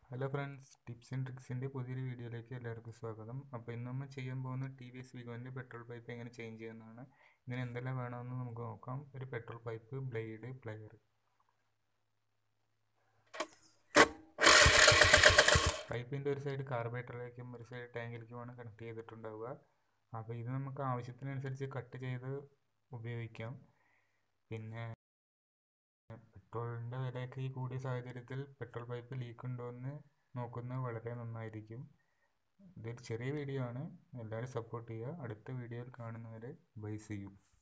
hello friends tips and ട്രിക്സിൻ്റെ പുതിയൊരു വീഡിയോയിലേക്ക് എല്ലാവർക്കും സ്വാഗതം അപ്പോൾ ഇന്ന് നമ്മൾ ചെയ്യാൻ പോകുന്ന ടി വി എസ് വിഗോൻ്റെ പെട്രോൾ പൈപ്പ് എങ്ങനെ ചേഞ്ച് ചെയ്യുന്നതാണ് ഇതിന് എന്തെല്ലാം വേണമെന്ന് നമുക്ക് നോക്കാം ഒരു പെട്രോൾ പൈപ്പ് ബ്ലേഡ് പ്ലെയർ പൈപ്പിൻ്റെ ഒരു സൈഡ് കാർബറേറ്ററിലേക്കും ഒരു സൈഡ് ടാങ്കിലേക്കുമാണ് കണക്ട് ചെയ്തിട്ടുണ്ടാവുക അപ്പോൾ ഇത് നമുക്ക് ആവശ്യത്തിനനുസരിച്ച് കട്ട് ചെയ്ത് ഉപയോഗിക്കാം പിന്നെ പെട്രോളിൻ്റെ വിലയൊക്കെ ഈ കൂടിയ സാഹചര്യത്തിൽ പെട്രോൾ പൈപ്പ് ലീക്ക് ഉണ്ടോ എന്ന് നോക്കുന്നത് വളരെ നന്നായിരിക്കും ഇതൊരു ചെറിയ വീഡിയോ ആണ് എല്ലാവരും സപ്പോർട്ട് ചെയ്യുക അടുത്ത വീഡിയോയിൽ കാണുന്നവരെ ബൈ ചെയ്യും